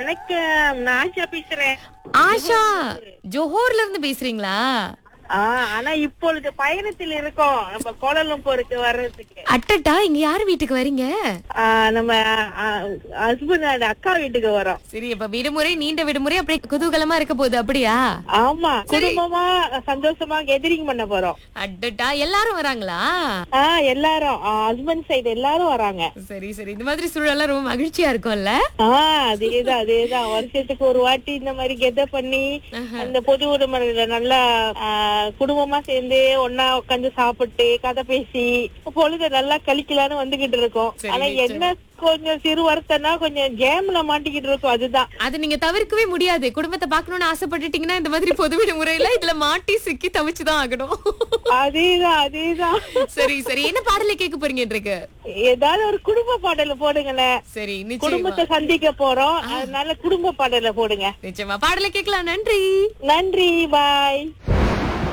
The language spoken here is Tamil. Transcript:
வணக்கம் நான் ஆஷா பேசுறேன் ஆஷா ஜோஹோர்ல இருந்து பேசுறீங்களா ஆ, ஆனா இப்பொழுது பயணத்தில் இருக்கோம் நம்ம கோலலம்பூருக்கு வர்றதுக்கு அட்டட்டா இங்க யார் வீட்டுக்கு வரீங்க ஆ, நம்ம ஹஸ்பண்ட் அக்கா வீட்டுக்கு வரோம் சரி இப்ப விடுமுறை நீண்ட விடுமுறை அப்படியே குதூகலமா இருக்க போகுது அப்படியா ஆமா குடும்பமா சந்தோஷமா கெதரிங் பண்ண போறோம் அட்டட்டா எல்லாரும் வராங்களா ஆ எல்லாரும் ஹஸ்பண்ட் சைடு எல்லாரும் வராங்க சரி சரி இந்த மாதிரி சூழல்லாம் ரொம்ப மகிழ்ச்சியா இருக்கும்ல ஆ அதேதான் அதேதான் வருஷத்துக்கு ஒரு வாட்டி இந்த மாதிரி கெத பண்ணி அந்த பொது விடுமுறையில நல்லா ஆ, குடும்பமா சேர்ந்து ஒன்னா உட்காந்து சாப்பிட்டு கதை பேசி பொழுத நல்லா கழிக்கலான்னு வந்துகிட்டு இருக்கோம் சரி, ஆனா என்ன கொஞ்சம் சிறு வருத்தம்னா கொஞ்சம் ஜேம்ல மாட்டிக்கிட்டு இருக்கோம் அதுதான் அது நீங்க தவிர்க்கவே முடியாது குடும்பத்தை பார்க்கணும்னு ஆசைப்பட்டுட்டீங்கன்னா இந்த மாதிரி பொது விடுமுறையில இதுல மாட்டி சிக்கி தவிச்சுதான் ஆகணும் அதேதான் அதேதான் சரி சரி என்ன பாடலை கேட்க போறீங்க இருக்கு ஏதாவது ஒரு குடும்ப பாடல போடுங்களேன் சரி நிச்சயமா குடும்பத்தை சந்திக்க போறோம் அதனால குடும்ப பாடல போடுங்க நிச்சயமா பாடலை கேட்கலாம் நன்றி நன்றி பாய்